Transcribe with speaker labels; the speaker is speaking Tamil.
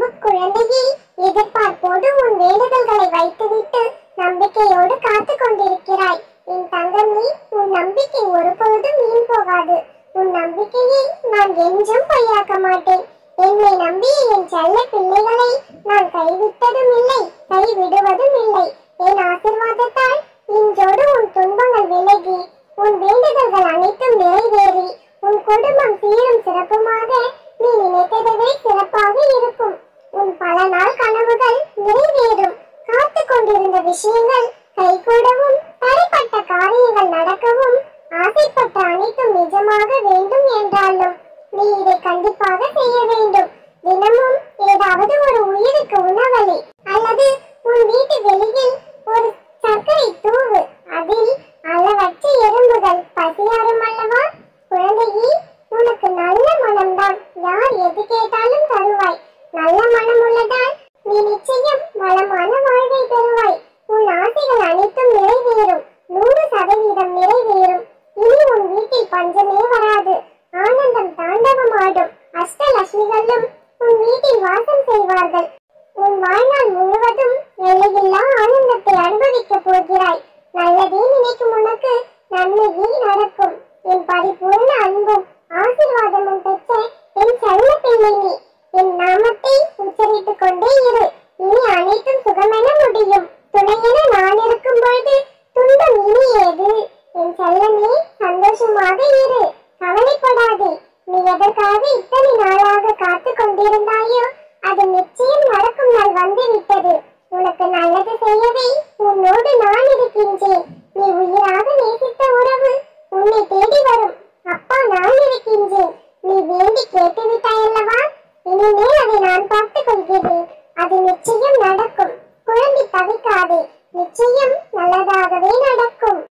Speaker 1: அன்பு குழந்தையே எதிர்பார்ப்போடு உன் வேண்டுதல்களை வைத்துவிட்டு நம்பிக்கையோடு காத்து கொண்டிருக்கிறாய் என் தங்கமே உன் நம்பிக்கை ஒருபொழுதும் வீண் போகாது உன் நம்பிக்கையை நான் என்றும் பொய்யாக்க மாட்டேன் என்னை நம்பிய என் செல்ல பிள்ளைகளை நான் கைவிட்டதும் இல்லை கைவிடுவதும் இல்லை என் ஆசிர்வாதத்தால் இன்றோடு உன் துன்பங்கள் விலகி உன் வேண்டுதல்கள் அனைத்தும் நிறைவேறி உன் குடும்பம் சீரும் சிறப்புமாக நீ நினைத்ததை சிறப்பாக இருக்கும் உன் பல நாள் கனவுகள் நிறைவேறும் காத்து கொண்டிருந்த விஷயங்கள் கைகூடவும் தடைப்பட்ட காரியங்கள் நடக்கவும் ஆசைப்பட்ட அனைத்தும் நிஜமாக வேண்டும் என்றாலும் நீ இதை கண்டிப்பாக செய்ய வேண்டும் தினமும் ஏதாவது ஒரு உயிருக்கு உணவளி அல்லது உன் வீட்டு வெளியில் ஒரு சர்க்கரை தூவு அதில் அளவற்ற எறும்புகள் பசியாரும் அல்லவா குழந்தையே உனக்கு நல்ல மனம்தான் யார் எது கேட்டாலும் தருவாய் நல்ல மனம் உள்ளதால் நீ நிச்சயம் வளமான வாழ்வை பெறுவாய் உன் ஆசைகள் அனைத்தும் நிறைவேறும் நூறு சதவீதம் நிறைவேறும் இனி உன் வீட்டில் பஞ்சமே வராது ஆனந்தம் தாண்டவமாடும் அஷ்டலட்சுமிகளும் உன் வீட்டில் வாசம் செய்வார்கள் உன் வாழ்நாள் முழுவதும் எல்லையில்லா ஆனந்தத்தை அனுபவிக்கப் போகிறாய் நல்லதே நினைக்கும் உனக்கு நன்மையே நடக்கும் என் பரிபூர்ண அன்பும் ஆசீர்வாதமும் பெற்ற என் செல்ல பிள்ளை நீ என் நாமத்தை உச்சரித்துக் கொண்டே இரு இனி அனைத்தும் சுகமென முடியும் துணையென நான் இருக்கும் பொழுது துன்பம் இனி ஏது என் செல்லமே சந்தோஷமாக இரு கவலைப்படாதே நீ எதற்காக இத்தனை நாளாக காத்து கொண்டிருந்தாயோ அது நிச்சயம் நடக்கும் நாள் வந்து விட்டது உனக்கு நல்லது செய்யவே உன்னோடு நான் இருக்கின்றேன் நீ உயிராக நேசித்த உறவு உன்னை தேடி வரும் அப்பா நான் இருக்கின்றேன் நீ வேண்டி கேட்டுவிட்டாயல்லவா இனிமேல் அதை நான் பார்த்துக் கொள்கிறேன் அது நிச்சயம் நடக்கும் குழம்பி தவிக்காதே நிச்சயம் நல்லதாகவே நடக்கும்